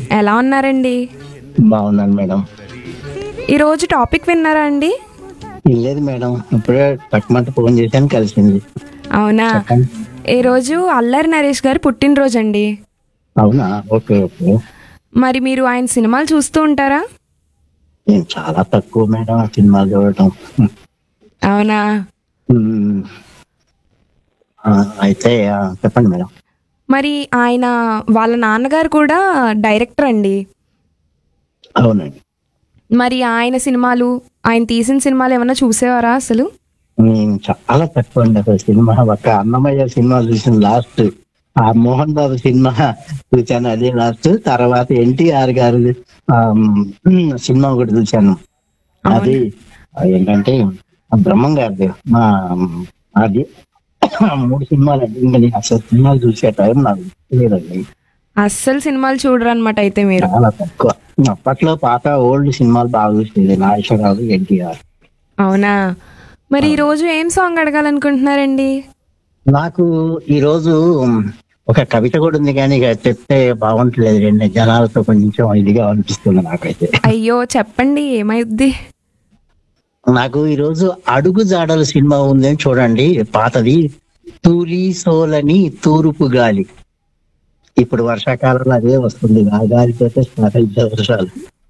ఎలా ఉన్నారండి బాగున్నాను మేడం ఈరోజు టాపిక్ విన్నారా అండి లేదు మేడం ఇప్పుడే పక్కమంట ఫోన్ చేశాను కలిసింది అవునా చెప్పండి. ఈరోజు అల్లరి నరేష్ గారి పుట్టినరోజు అండి అవునా ఓకే ఓకే మరి మీరు ఆయన సినిమాలు చూస్తూ ఉంటారా నేను చాలా తక్కువ మేడం ఆ సినిమాలు చూడటం అవునా ఉమ్. ఆ, అయితే ఆ, చెప్పండి మేడం మరి ఆయన వాళ్ళ నాన్నగారు కూడా డైరెక్టర్ అండి అవునండి మరి ఆయన సినిమాలు ఆయన తీసిన సినిమాలు ఏమైనా చూసేవారా అసలు నేను చాలా తక్కువ అండి అసలు సినిమా ఒక అన్నమయ్య సినిమా చూసిన లాస్ట్ ఆ మోహన్ బాబు సినిమా చూశాను అదే లాస్ట్ తర్వాత ఎన్టీఆర్ గారు ఆ, ఉమ్, సినిమా ఒకటి చూశాను అది ఏంటంటే ఆ బ్రహ్మం గారిది మా అది ఆ మూడు సినిమాలు అండి ఇంకా నేను అసలు సినిమాలు చూసే టైం నాకు లేదండి అస్సలు సినిమాలు చూడరు అనమాట అయితే మీరు చాలా తక్కువ అప్పట్లో పాత ఓల్డ్ సినిమాలు బాగా చూసేది నాగేశ్వరరావు ఎన్టీఆర్ అవునా మరి ఈరోజు ఏం సాంగ్ అడగాలనుకుంటున్నారండి నాకు ఈ రోజు ఒక కవిత కూడా ఉంది కానీ ఇక చెప్తే బాగుంటలేదు రెండు జనాలతో కొంచెం ఇదిగా అనిపిస్తుంది నాకైతే అయ్యో చెప్పండి ఏమైద్ది నాకు ఈ రోజు అడుగు జాడల సినిమా ఉందని చూడండి పాతది తూలి సోలని తూర్పు గాలి ఇప్పుడు వర్షాకాలంలో అదే వస్తుంది ఆ గాలితోటే స్టార్ట్ అయితే వర్షాలు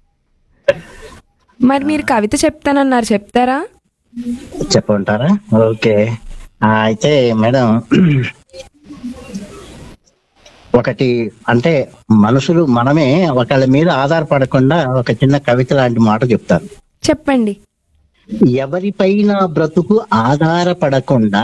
మరి మీరు కవిత చెప్తానన్నారు చెప్తారా చెప్పమంటారా ఓకే ఆ, అయితే మేడం ఒకటి అంటే మనుషులు మనమే ఒకళ్ళ మీద ఆధారపడకుండా ఒక చిన్న కవిత లాంటి మాట చెప్తాను చెప్పండి ఎవరిపైన బ్రతుకు ఆధారపడకుండా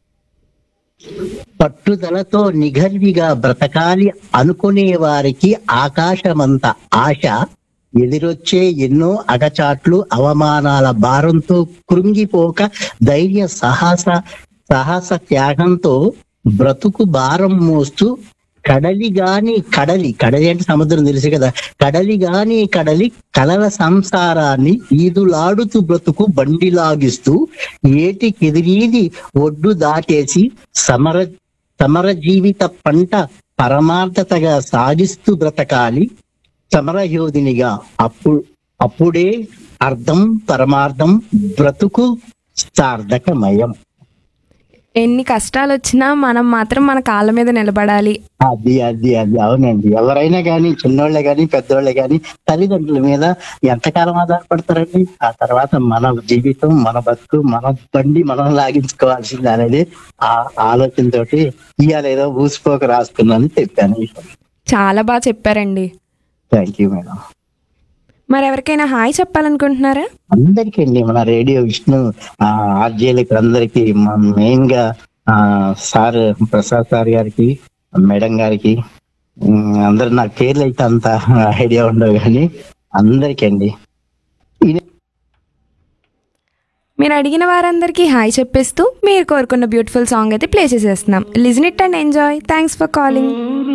పట్టుదలతో నిఘర్విగా బ్రతకాలి అనుకునే వారికి ఆకాశమంత ఆశ ఎదిరొచ్చే ఎన్నో అగచాట్లు అవమానాల భారంతో కృంగిపోక ధైర్య సాహస సాహస త్యాగంతో బ్రతుకు భారం మోస్తూ కడలి గాని కడలి కడలి అంటే సముద్రం తెలుసు కదా కడలి గాని కడలి కలల సంసారాన్ని ఈదులాడుతూ బ్రతుకు బండిలాగిస్తూ ఏటికెదిరీది ఒడ్డు దాటేసి సమర సమర జీవిత పంట పరమార్థతగా సాగిస్తూ బ్రతకాలి సమరయోధినిగా అప్పుడు అప్పుడే అర్థం పరమార్థం బ్రతుకు సార్థకమయం ఎన్ని కష్టాలు వచ్చినా మనం మాత్రం మన కాళ్ళ మీద నిలబడాలి అది అది అది అవునండి ఎవరైనా కానీ చిన్నోళ్ళే కానీ పెద్దోళ్ళే కానీ తల్లిదండ్రుల మీద ఎంతకాలం ఆధారపడతారండి ఆ తర్వాత మన జీవితం మన బతుకు మన బండి మనం లాగించుకోవాల్సింది అనేది ఆ ఆలోచనతోటి ఇవాళ ఏదో ఊసిపోక రాసుకున్నాను చెప్పాను చాలా బాగా చెప్పారండి థ్యాంక్ యూ మేడం మరి ఎవరికైనా హాయ్ చెప్పాలనుకుంటున్నారా అందరికీ అండి మన రేడియో విష్ణు ఆ ఆర్జేలకి అందరికి మెయిన్ గా ఆ సార్ ప్రసాద్ సార్ గారికి మేడం గారికి ఉమ్, అందరు నాకు పేర్లు అయితే అంత ఐడియా ఉండవు కానీ అందరికీ అండి మీరు అడిగిన వారందరికీ హాయ్ చెప్పేస్తూ మీరు కోరుకున్న బ్యూటిఫుల్ సాంగ్ అయితే ప్లే చేసేస్తున్నాం listen it and enjoy thanks for calling